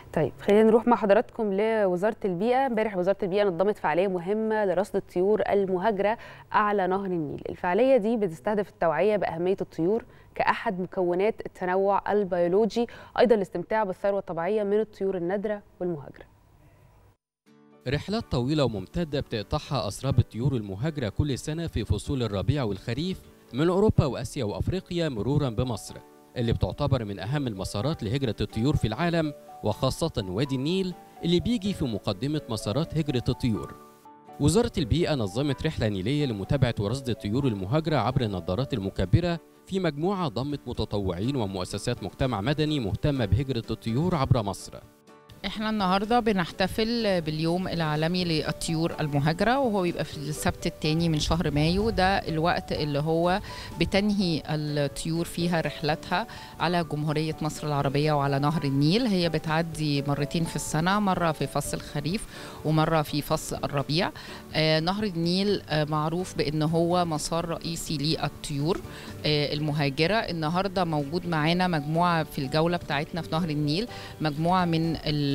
طيب خلينا نروح مع حضراتكم لوزاره البيئه امبارح وزاره البيئه نظمت فعاليه مهمه لرصد الطيور المهاجره اعلى نهر النيل الفعاليه دي بتستهدف التوعيه باهميه الطيور كاحد مكونات التنوع البيولوجي ايضا الاستمتاع بالثروه الطبيعيه من الطيور النادره والمهاجره رحلات طويلة وممتدة بتقطعها أسراب الطيور المهاجرة كل سنة في فصول الربيع والخريف من أوروبا وآسيا وأفريقيا مرورا بمصر اللي بتعتبر من أهم المسارات لهجرة الطيور في العالم وخاصة وادي النيل اللي بيجي في مقدمة مسارات هجرة الطيور وزارة البيئة نظمت رحلة نيلية لمتابعة ورصد الطيور المهاجرة عبر النظارات المكبرة في مجموعة ضمت متطوعين ومؤسسات مجتمع مدني مهتمة بهجرة الطيور عبر مصر احنا النهارده بنحتفل باليوم العالمي للطيور المهاجره وهو بيبقى في السبت الثاني من شهر مايو ده الوقت اللي هو بتنهي الطيور فيها رحلتها على جمهوريه مصر العربيه وعلى نهر النيل هي بتعدي مرتين في السنه مره في فصل الخريف ومره في فصل الربيع آه نهر النيل آه معروف بان هو مسار رئيسي للطيور آه المهاجره النهارده موجود معانا مجموعه في الجوله بتاعتنا في نهر النيل مجموعه من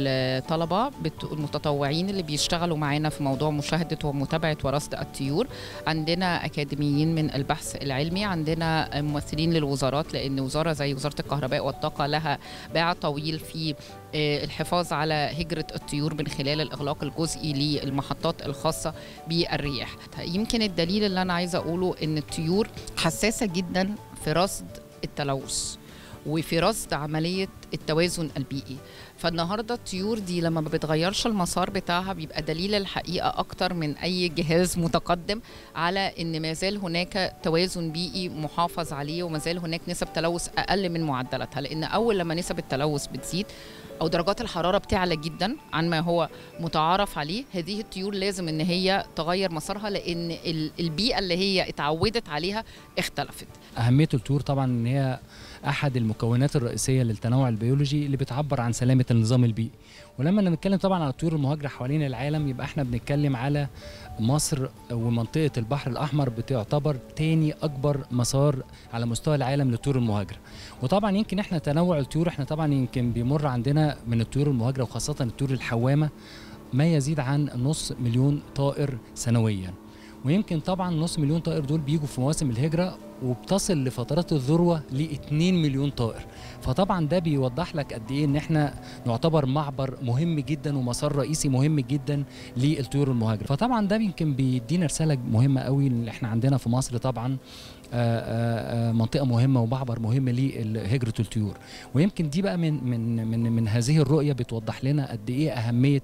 الطلبه المتطوعين اللي بيشتغلوا معانا في موضوع مشاهده ومتابعه ورصد الطيور عندنا اكاديميين من البحث العلمي عندنا ممثلين للوزارات لان وزاره زي وزاره الكهرباء والطاقه لها باع طويل في الحفاظ على هجرة الطيور من خلال الإغلاق الجزئي للمحطات الخاصة بالرياح يمكن الدليل اللي أنا عايزة أقوله أن الطيور حساسة جدا في رصد التلوث وفي رصد عملية التوازن البيئي فالنهاردة الطيور دي لما ما بتغيرش المسار بتاعها بيبقى دليل الحقيقة أكتر من أي جهاز متقدم على أن ما زال هناك توازن بيئي محافظ عليه وما زال هناك نسب تلوث أقل من معدلاتها لأن أول لما نسب التلوث بتزيد او درجات الحراره بتعلى جدا عن ما هو متعارف عليه هذه الطيور لازم ان هي تغير مسارها لان البيئه اللي هي اتعودت عليها اختلفت اهميه الطيور طبعا ان هي احد المكونات الرئيسيه للتنوع البيولوجي اللي بتعبر عن سلامه النظام البيئي ولما نتكلم طبعا على الطيور المهاجره حوالين العالم يبقى احنا بنتكلم على مصر ومنطقه البحر الاحمر بتعتبر تاني اكبر مسار على مستوى العالم للطيور المهاجره وطبعا يمكن احنا تنوع الطيور احنا طبعا يمكن بيمر عندنا من الطيور المهاجره وخاصه الطيور الحوامه ما يزيد عن نص مليون طائر سنويا ويمكن طبعا نص مليون طائر دول بيجوا في مواسم الهجره وبتصل لفترات الذروه ل 2 مليون طائر فطبعا ده بيوضح لك قد ايه ان احنا نعتبر معبر مهم جدا ومسار رئيسي مهم جدا للطيور المهاجره فطبعا ده يمكن بيدينا رساله مهمه قوي اللي احنا عندنا في مصر طبعا آآ آآ منطقه مهمه ومعبر مهم لهجره الطيور ويمكن دي بقى من من من من هذه الرؤيه بتوضح لنا قد ايه اهميه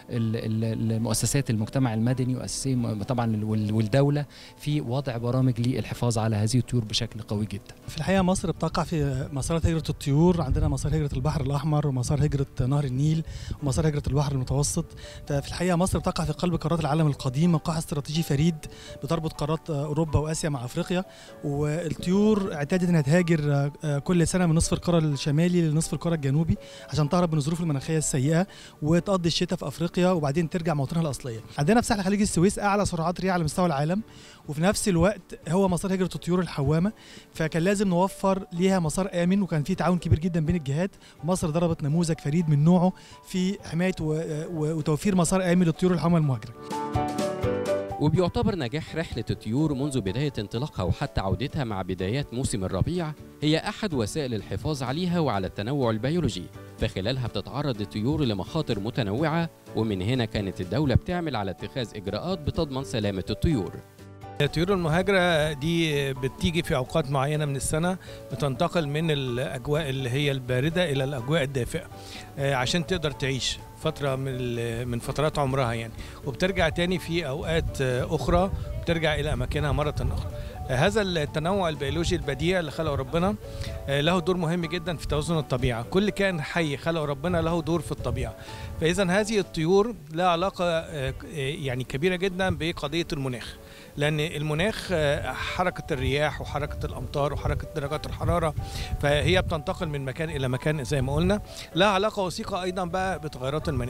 المؤسسات المجتمع المدني واساسيه طبعا والدوله في وضع برامج للحفاظ على هذه الطيور بشكل قوي جدا. في الحقيقه مصر بتقع في مسارات هجره الطيور عندنا مسار هجره البحر الاحمر ومسار هجره نهر النيل ومسار هجره البحر المتوسط ففي الحقيقه مصر بتقع في قلب قارات العالم القديم موقعها استراتيجي فريد بتربط قارات اوروبا واسيا مع افريقيا والطيور اعتادت انها تهاجر كل سنه من نصف القاره الشمالي لنصف القاره الجنوبي عشان تهرب من الظروف المناخيه السيئه وتقضي الشتاء في افريقيا وبعدين ترجع موطنها الاصليه. عندنا في ساحل خليج السويس اعلى سرعات رياح على مستوى العالم وفي نفس الوقت هو مسار هجره الطيور الحوامه فكان لازم نوفر ليها مسار امن وكان في تعاون كبير جدا بين الجهات مصر ضربت نموذج فريد من نوعه في حمايه وتوفير مسار امن للطيور الحوامه المهاجره. وبيعتبر نجاح رحلة الطيور منذ بداية انطلاقها وحتى عودتها مع بدايات موسم الربيع هي أحد وسائل الحفاظ عليها وعلى التنوع البيولوجي فخلالها بتتعرض الطيور لمخاطر متنوعة ومن هنا كانت الدولة بتعمل على اتخاذ إجراءات بتضمن سلامة الطيور الطيور المهاجرة دي بتيجي في أوقات معينة من السنة بتنتقل من الأجواء اللي هي الباردة إلى الأجواء الدافئة عشان تقدر تعيش فترة من من فترات عمرها يعني وبترجع تاني في أوقات أخرى بترجع إلى أماكنها مرة أخرى هذا التنوع البيولوجي البديع اللي خلقه ربنا له دور مهم جدا في توازن الطبيعه، كل كائن حي خلقه ربنا له دور في الطبيعه. فاذا هذه الطيور لها علاقه يعني كبيره جدا بقضيه المناخ. لان المناخ حركه الرياح وحركه الامطار وحركه درجات الحراره فهي بتنتقل من مكان الى مكان زي ما قلنا لها علاقه وثيقه ايضا بقى بتغيرات المناخ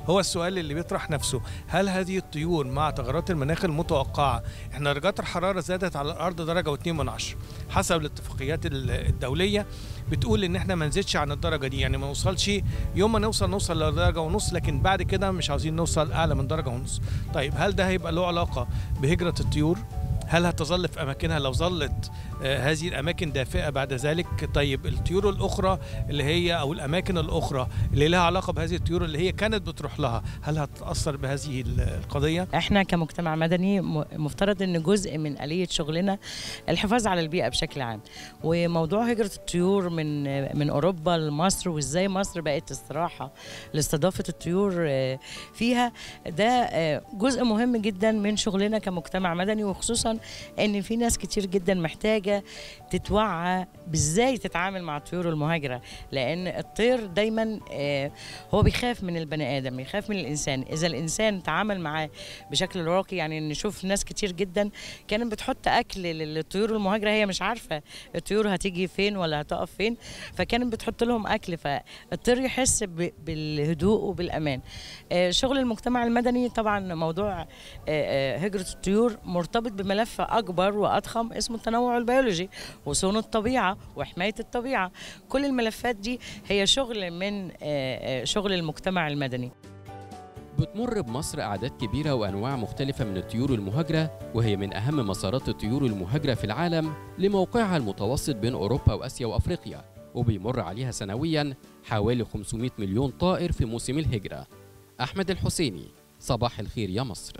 هو السؤال اللي بيطرح نفسه هل هذه الطيور مع تغيرات المناخ المتوقعه احنا درجات الحراره زادت على الارض درجه واتنين من عشرة حسب الاتفاقيات ال- الدوليه بتقول ان احنا ما نزيدش عن الدرجه دي يعني ما نوصلش يوم ما نوصل نوصل لدرجه ونص لكن بعد كده مش عاوزين نوصل اعلى من درجه ونص طيب هل ده هيبقى له علاقه بهجره الطيور هل هتظل في اماكنها لو ظلت آه، هذه الاماكن دافئه بعد ذلك طيب الطيور الاخرى اللي هي او الاماكن الاخرى اللي لها علاقه بهذه الطيور اللي هي كانت بتروح لها هل هتتاثر بهذه ال- القضيه احنا كمجتمع مدني م- مفترض ان جزء من آلية شغلنا الحفاظ على البيئة بشكل عام وموضوع هجرة الطيور من من اوروبا لمصر وازاي مصر بقت استراحة لاستضافة الطيور آه، فيها ده آه، جزء مهم جدا من شغلنا كمجتمع مدني وخصوصا ان في ناس كتير جدا محتاجة تتوعى بازاي تتعامل مع الطيور المهاجرة لان الطير دايما آه، هو بيخاف من البني ادم بيخاف من الانسان اذا الانسان تعامل معاه بشكل راقي يعني نشوف ناس كتير جدا كانت بتحط اكل للطيور المهاجره هي مش عارفه الطيور هتيجي فين ولا هتقف فين فكانت بتحط لهم اكل فالطير يحس ب- بالهدوء وبالامان آه، شغل المجتمع المدني طبعا موضوع آه، آه، هجره الطيور مرتبط بملف اكبر واضخم اسمه التنوع البيولوجي وصون الطبيعه وحمايه الطبيعه كل الملفات دي هي شغل من آه، آه، شغل المجتمع المدني بتمر بمصر أعداد كبيرة وأنواع مختلفة من الطيور المهاجرة وهي من أهم مسارات الطيور المهاجرة في العالم لموقعها المتوسط بين أوروبا وآسيا وأفريقيا وبيمر عليها سنويا حوالي 500 مليون طائر في موسم الهجرة أحمد الحسيني صباح الخير يا مصر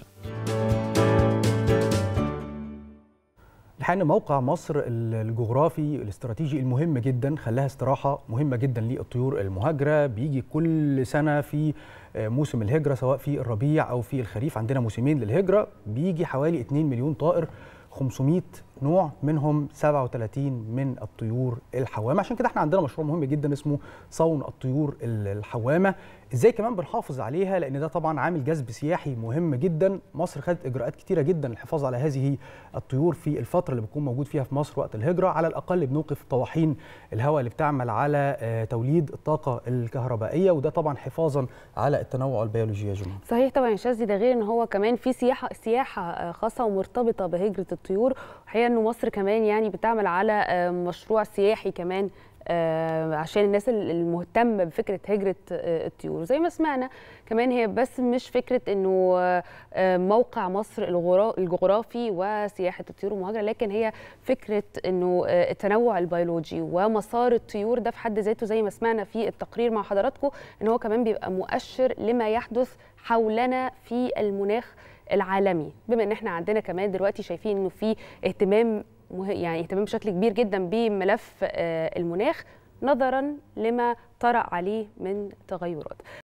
الحقيقه ان موقع مصر الجغرافي الاستراتيجي المهم جدا خلاها استراحه مهمه جدا للطيور المهاجره بيجي كل سنه في موسم الهجره سواء في الربيع او في الخريف عندنا موسمين للهجره بيجي حوالي 2 مليون طائر 500 نوع منهم 37 من الطيور الحوامه عشان كده احنا عندنا مشروع مهم جدا اسمه صون الطيور الحوامه ازاي كمان بنحافظ عليها لان ده طبعا عامل جذب سياحي مهم جدا مصر خدت اجراءات كتيره جدا للحفاظ على هذه الطيور في الفتره اللي بتكون موجود فيها في مصر وقت الهجره على الاقل بنوقف طواحين الهواء اللي بتعمل على توليد الطاقه الكهربائيه وده طبعا حفاظا على التنوع البيولوجي يا جماعه صحيح طبعا يا شاذلي ده غير ان هو كمان في سياحه سياحه خاصه ومرتبطه بهجره الطيور وحقيقه انه مصر كمان يعني بتعمل على مشروع سياحي كمان عشان الناس المهتمه بفكره هجره الطيور زي ما سمعنا كمان هي بس مش فكره انه موقع مصر الجغرافي وسياحه الطيور المهاجره لكن هي فكره انه التنوع البيولوجي ومسار الطيور ده في حد ذاته زي ما سمعنا في التقرير مع حضراتكم ان هو كمان بيبقى مؤشر لما يحدث حولنا في المناخ العالمي بما ان احنا عندنا كمان دلوقتي شايفين انه في اهتمام يعني اهتمام بشكل كبير جدا بملف المناخ نظرا لما طرأ عليه من تغيرات